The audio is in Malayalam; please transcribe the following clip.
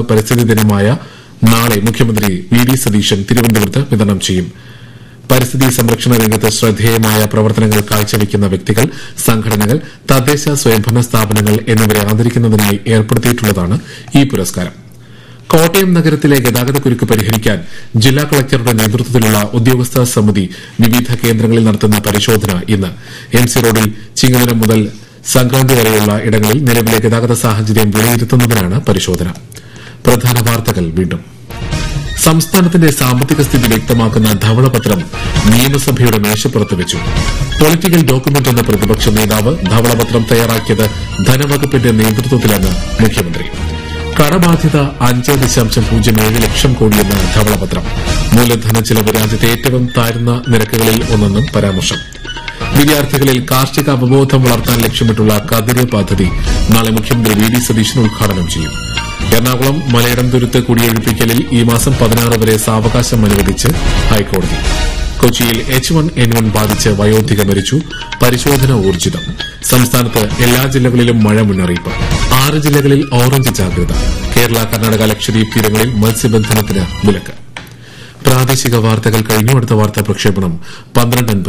പരിസ്ഥിതി ദിനമായ നാളെ മുഖ്യമന്ത്രി വി ഡി സതീശൻ തിരുവനന്തപുരത്ത് വിതരണം ചെയ്യും പരിസ്ഥിതി സംരക്ഷണ രംഗത്ത് ശ്രദ്ധേയമായ പ്രവർത്തനങ്ങൾ കാഴ്ചവെക്കുന്ന വ്യക്തികൾ സംഘടനകൾ തദ്ദേശ സ്വയംഭരണ സ്ഥാപനങ്ങൾ എന്നിവരെ ആദരിക്കുന്നതിനായി ഏർപ്പെടുത്തിയിട്ടുള്ളതാണ് ഈ പുരസ്കാരം കോട്ടയം നഗരത്തിലെ ഗതാഗതക്കുരുക്ക് പരിഹരിക്കാൻ ജില്ലാ കളക്ടറുടെ നേതൃത്വത്തിലുള്ള ഉദ്യോഗസ്ഥ സമിതി വിവിധ കേന്ദ്രങ്ങളിൽ നടത്തുന്ന പരിശോധന ഇന്ന് എം സി റോഡിൽ ചിങ്ങവനം മുതൽ സംക്രാന്തി വരെയുള്ള ഇടങ്ങളിൽ നിലവിലെ ഗതാഗത സാഹചര്യം വിലയിരുത്തുന്നതിനാണ് പരിശോധന പ്രധാന വാർത്തകൾ വീണ്ടും സംസ്ഥാനത്തിന്റെ സാമ്പത്തിക സ്ഥിതി വ്യക്തമാക്കുന്ന ധവളപത്രം നിയമസഭയുടെ മേശപ്പുറത്ത് വെച്ചു പൊളിറ്റിക്കൽ ഡോക്യുമെന്റ് എന്ന പ്രതിപക്ഷ നേതാവ് ധവളപത്രം തയ്യാറാക്കിയത് ധനവകുപ്പിന്റെ നേതൃത്വത്തിലെന്ന് മുഖ്യമന്ത്രി കടബാധ്യത അഞ്ച് ദശാംശം പൂജ്യം ഏഴ് ലക്ഷം കോടിയെന്ന് ധവളപത്രം മൂലധന ചെലവ് രാജ്യത്തെ ഏറ്റവും താഴ്ന്ന നിരക്കുകളിൽ ഒന്നെന്നും പരാമർശം വിദ്യാർത്ഥികളിൽ കാർഷിക അവബോധം വളർത്താൻ ലക്ഷ്യമിട്ടുള്ള കതിര് പദ്ധതി നാളെ മുഖ്യമന്ത്രി വി ഡി സതീശൻ ഉദ്ഘാടനം ചെയ്യും എറണാകുളം മലയിടംതുരുത്ത് കുടിയൊഴിപ്പിക്കലിൽ ഈ മാസം പതിനാറ് വരെ സാവകാശം അനുവദിച്ച് ഹൈക്കോടതി കൊച്ചിയിൽ എച്ച് വൺ എൻ വൺ ബാധിച്ച് വയോധിക മരിച്ചു പരിശോധന ഊർജിതം സംസ്ഥാനത്ത് എല്ലാ ജില്ലകളിലും മഴ മുന്നറിയിപ്പ് ആറ് ജില്ലകളിൽ ഓറഞ്ച് ജാഗ്രത കേരള കർണാടക ലക്ഷദ്വീപ് തീരങ്ങളിൽ മത്സ്യബന്ധനത്തിന് വിലക്ക് പ്രാദേശിക വാർത്തകൾ കഴിഞ്ഞു അടുത്ത വാർത്താ പ്രക്ഷേപണം പന്ത്രണ്ട്